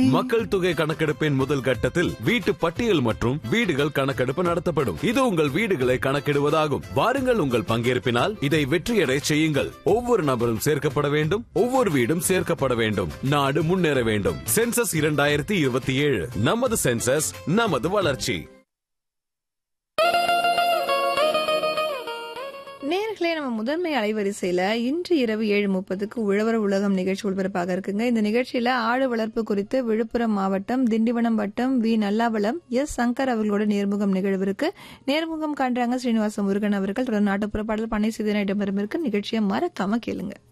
மக்கள் தொகை கணக்கெடுப்பின் முதல் கட்டத்தில் வீட்டு பட்டியல் மற்றும் வீடுகள் கணக்கெடுப்பு நடத்தப்படும் இது உங்கள் வீடுகளை கணக்கிடுவதாகும் வாருங்கள் உங்கள் பங்கேற்பினால் இதை வெற்றியடை செய்யுங்கள் ஒவ்வொரு நபரும் சேர்க்கப்பட வேண்டும் ஒவ்வொரு வீடும் சேர்க்கப்பட வேண்டும் நாடு முன்னேற வேண்டும் சென்சஸ் இரண்டாயிரத்தி இருபத்தி ஏழு நமது சென்சஸ் நமது வளர்ச்சி நேர்களே நம்ம முதன்மை அலைவரிசையில இன்று இரவு ஏழு முப்பதுக்கு உழவர் உலகம் நிகழ்ச்சி ஒளிபரப்பாக இருக்குங்க இந்த நிகழ்ச்சியில ஆடு வளர்ப்பு குறித்து விழுப்புரம் மாவட்டம் திண்டிவனம் வட்டம் வி நல்லாவளம் எஸ் சங்கர் அவர்களோட நேர்முகம் நிகழ்விற்கு நேர்முகம் காண்றாங்க ஸ்ரீனிவாச முருகன் அவர்கள் தொடர் நாட்டுப்புற பாடல் பண்ணை சிதன இடம்பெறும் இருக்கு நிகழ்ச்சியை மறக்காம கேளுங்க